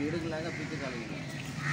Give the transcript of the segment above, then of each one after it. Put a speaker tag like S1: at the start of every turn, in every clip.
S1: இப்படி எடுக்கலாங்க பிச்சு காலைங்க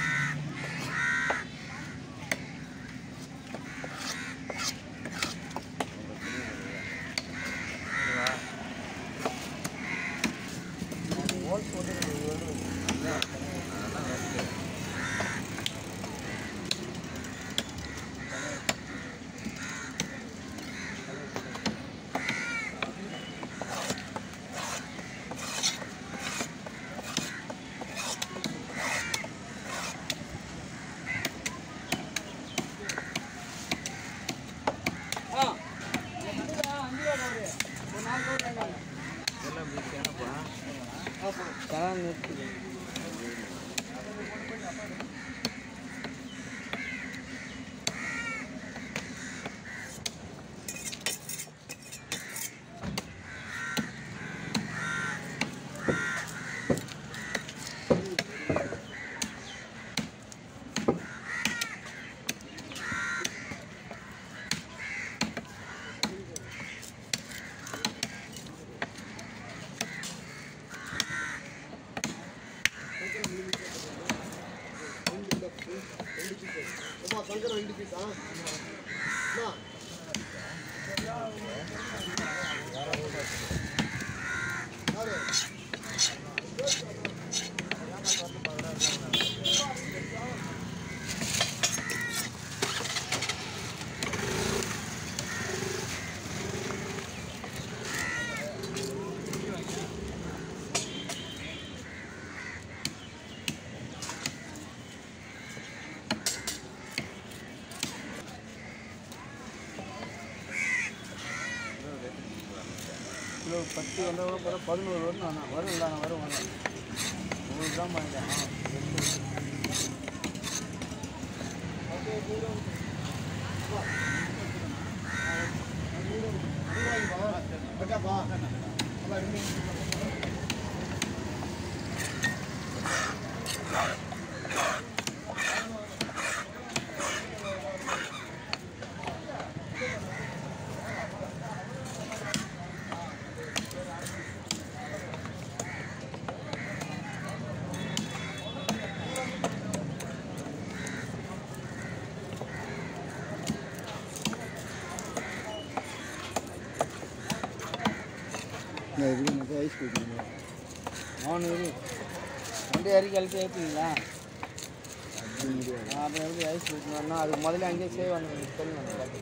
S2: கிலோ பத்து வந்தால் கூட பரவாயில்ல, பதினோரு வரும் நான் வரும் இல்லை நான் வரும் வரும் உங்களுக்கு தான் பண்ணிட்டேன் ஐஸ் கொடுக்குறீங்களா நானூறு ரெண்டு இறக்கி அழுத்தி ஏற்றுங்களா அப்புறம் எப்படி ஐஸ் கொடுக்கணும்னா அதுக்கு முதல்ல அங்கேயே சேவ் பண்ண சொல்லுங்க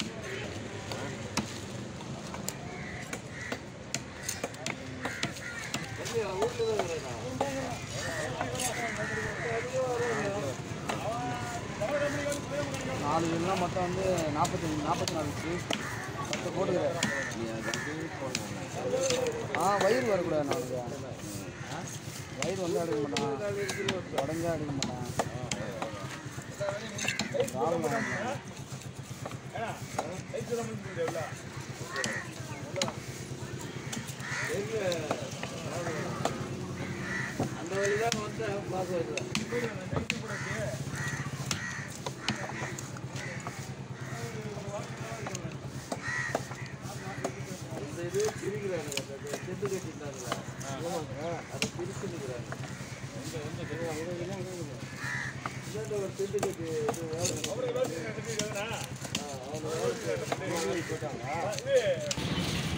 S2: நாலு கிலோ மொத்தம் வந்து நாற்பத்தஞ்சு நாற்பத்தி நாலு பீஸ் பத்து போட்டுக்கிறேன் ஆ வயிறு வரக்கூடாது நாளைக்கு வயிறு வந்து எடுக்க மாட்டான் உடஞ்சா எடுக்க மாட்டான் ராவணன் வாங்கினான்.
S1: அந்த வழி தான் வந்து பாஸ் வருது அந்த இது பிரிக்கிறாங்க அந்த செட்டு கட்டிட்டாங்களா அதை பிரிச்சுக்கிறாங்க இந்தாண்ட ஒரு செட்டு கட்டி இது வேலை ஆ, அவனை வேலை போட்டாங்க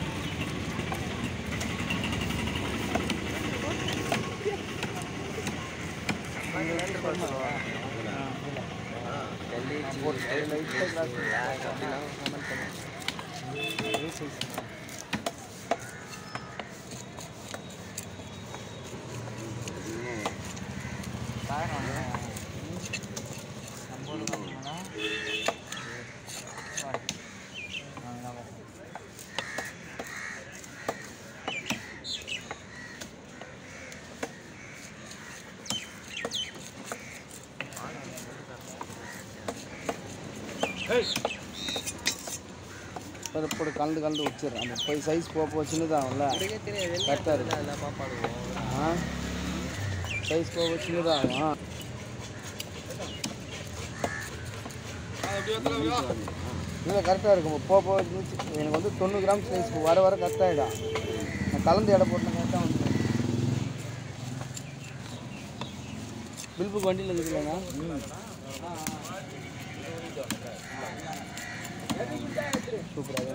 S2: இப்போ போட்டு கலந்து கலந்து வச்சிடுறேன் அந்த போய் சைஸ் போக போக சின்னதாகும்ல கரெக்டாக இருக்கும் ஆ சைஸ் போக போக சின்னதாகும் இல்லை கரெக்டாக இருக்கும் போக போக நூற்றி எனக்கு வந்து தொண்ணூறு கிராம் சைஸ் வர வர கரெக்டாகிடும் நான் கலந்து எடை போட்டேன் கரெக்டாக வந்து பில் புக் வண்டியில் இருக்குதுல்லண்ணா சூப்பராக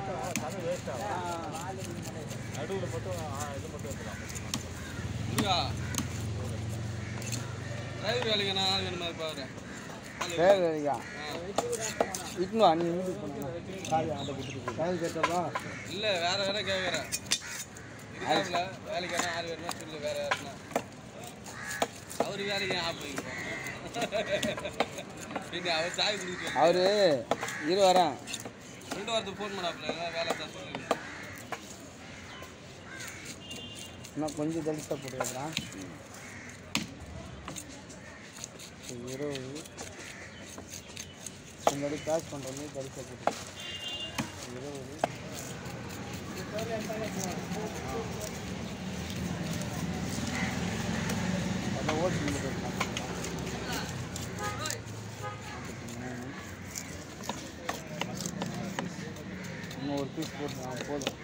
S1: டிரைவர் வேலைக்கு நான் ஆள் வேணுமா பாரு
S2: சரி சரிக்கா இட்டுன்னு வா நீ வீட்டுக்கு போனா காய் ஆண்டை கொடுத்துட்டு காய் கேட்டப்பா
S1: இல்லை வேற வேற கேட்குறேன் இருக்காப்புல வேலைக்கு வேணா ஆள் வேணுமா சொல்லு வேற யாருன்னா அவரு வேலைக்கு ஆப் வைப்போம் பின்ன அவர் சாய் குடிச்சு
S2: அவரு இரு வரேன்
S1: ரெண்டு வாரத்துக்கு ஃபோன் பண்ணாப்புல ஏதாவது வேலை தான் சொல்லி
S2: இன்னும் கொஞ்சம் தலிசாக போட்டு வைக்கிறான் இருபது இந்த அடி காசு பண்ணுறது தலிசாக போட்டு இருபது அதை ஓட்டு முடிச்சு இன்னும் ஒரு பீஸ் போட்டு போதும்